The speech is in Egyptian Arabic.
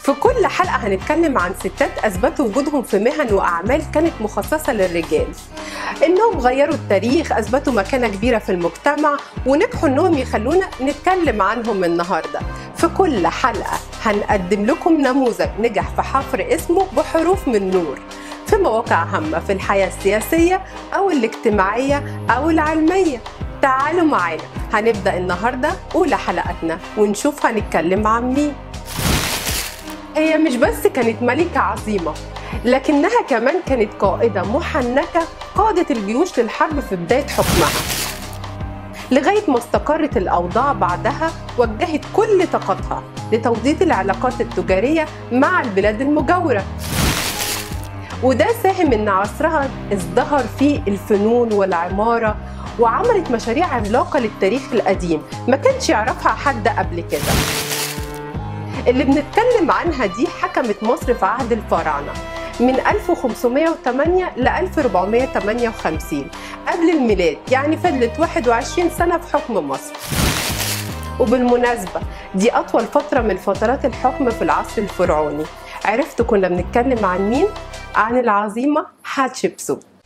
في كل حلقة هنتكلم عن ستات أثبتوا وجودهم في مهن وأعمال كانت مخصصة للرجال إنهم غيروا التاريخ أثبتوا مكانة كبيرة في المجتمع ونجحوا إنهم يخلونا نتكلم عنهم النهاردة في كل حلقة هنقدم لكم نموذج نجح في حفر اسمه بحروف من نور في مواقع هامة في الحياة السياسية أو الاجتماعية أو العلمية تعالوا معانا هنبدأ النهاردة أولى حلقتنا ونشوف هنتكلم عن مين هي مش بس كانت ملكة عظيمة لكنها كمان كانت قائدة محنكة قادت الجيوش للحرب في بداية حكمها لغاية ما استقرت الأوضاع بعدها وجهت كل طاقتها لتوطيد العلاقات التجارية مع البلاد المجاورة وده ساهم ان عصرها ازدهر فيه الفنون والعمارة وعملت مشاريع عملاقة للتاريخ القديم ما كانش يعرفها حد قبل كده اللي بنتكلم عنها دي حكمت مصر في عهد الفراعنة من 1508 ل 1458 قبل الميلاد يعني فضلت 21 سنة في حكم مصر وبالمناسبة دي أطول فترة من فترات الحكم في العصر الفرعوني عرفتوا كنا بنتكلم عن مين؟ عن العظيمة حتشبسوت